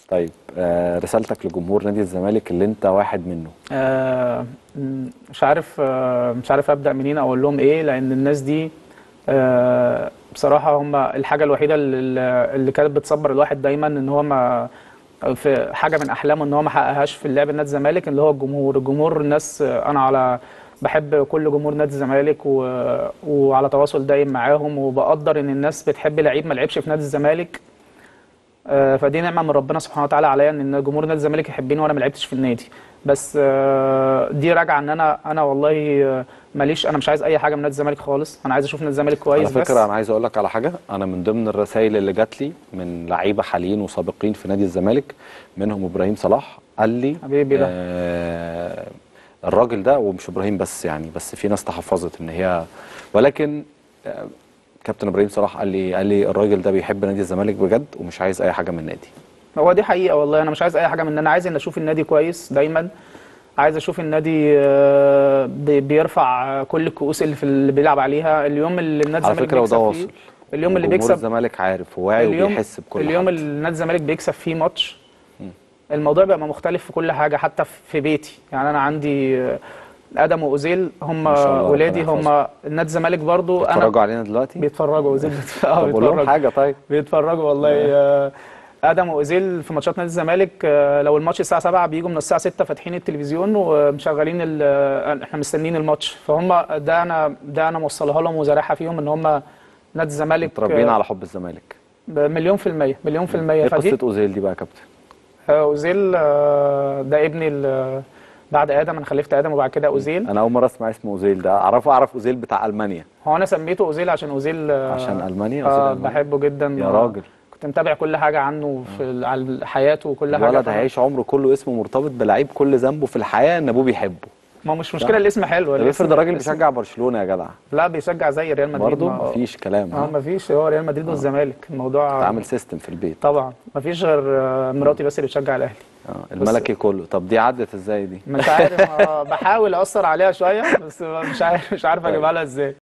طيب آه رسالتك لجمهور نادي الزمالك اللي انت واحد منه آه، م- مش عارف آه، مش عارف ابدا منين او اقول لهم ايه لان الناس دي آه، بصراحه هم الحاجه الوحيده اللي, اللي كانت بتصبر الواحد دايما ان هو ما في حاجه من احلامه ان هو ما حققهاش في اللعب نادي الزمالك اللي هو الجمهور الجمهور الناس آه، انا على بحب كل جمهور نادي الزمالك و... وعلى تواصل دايم معاهم وبقدر ان الناس بتحب لعيب ما لعبش في نادي الزمالك آه، فدي نعمه من ربنا سبحانه وتعالى عليا ان جمهور نادي الزمالك يحبني وانا ما لعبتش في النادي بس آه، دي راجعه ان انا انا والله آه، ماليش انا مش عايز اي حاجه من نادي الزمالك خالص انا عايز اشوف نادي الزمالك على كويس بس فكره انا عايز اقول لك على حاجه انا من ضمن الرسائل اللي جات لي من لعيبه حاليين وسابقين في نادي الزمالك منهم ابراهيم صلاح قال لي حبيبي ده. آه الراجل ده ومش ابراهيم بس يعني بس في ناس تحفظت ان هي ولكن آه كابتن ابراهيم صلاح قال لي قال لي الراجل ده بيحب نادي الزمالك بجد ومش عايز اي حاجه من النادي هو دي حقيقه والله انا مش عايز اي حاجه من انا عايز ان اشوف النادي كويس دايما عايز اشوف النادي آه، بي- بيرفع كل الكؤوس اللي في اللي بيلعب عليها اليوم اللي النادي على الزمالك فكره وده بيكسب فيه واصل اليوم اللي وجمهور بيكسب الزمالك عارف وواعي اليوم وبيحس بكل اليوم حد. اللي نادي الزمالك بيكسب فيه ماتش الموضوع بيبقى مختلف في كل حاجه حتى في بيتي يعني انا عندي آه، ادم واوزيل هم ما شاء الله، ولادي ربنا هم نادي الزمالك برضو انا بيتفرجوا علينا دلوقتي بيتفرجوا اوزيل بيتف- آه، طب قول لهم بيتفرجوا حاجه طيب بيتفرجوا والله آه، ادم واوزيل في ماتشات نادي الزمالك آه، لو الماتش الساعه 7 بيجوا من الساعه 6 فاتحين التلفزيون ومشغلين ال- آه، احنا مستنيين الماتش فهم ده انا ده انا موصلها لهم وزارعها فيهم ان هم نادي الزمالك متربيين آه، على حب الزمالك مليون في المية مليون في المية ايه فدي قصه اوزيل دي بقى يا كابتن آه، اوزيل آه، ده ابني ال- بعد ادم انا خلفت ادم وبعد كده اوزيل انا اول مره اسمع اسم اوزيل ده اعرفه اعرف اوزيل بتاع المانيا هو انا سميته اوزيل عشان اوزيل آه، عشان المانيا آه أوزيل ألمانيا. بحبه جدا يا آه، راجل كنت متابع كل حاجه عنه في ال- على حياته وكل حاجه الولد فأنا- هيعيش عمره كله اسمه مرتبط بلعيب كل ذنبه في الحياه ان ابوه بيحبه ما هو مش مشكله الاسم حلو طب الاسم- افرض الراجل الاسم- بيشجع برشلونه يا جدع لا بيشجع زي ريال مدريد برضه ما- مفيش كلام اه ها مفيش هو ريال مدريد والزمالك الموضوع تعمل سيستم في البيت طبعا مفيش غير آه، مراتي بس اللي بتشجع الاهلي اه الملكي كله طب دي عدت ازاي دي مش عارف آه، بحاول اثر عليها شويه بس مش عارف مش عارف اجيبها لها ازاي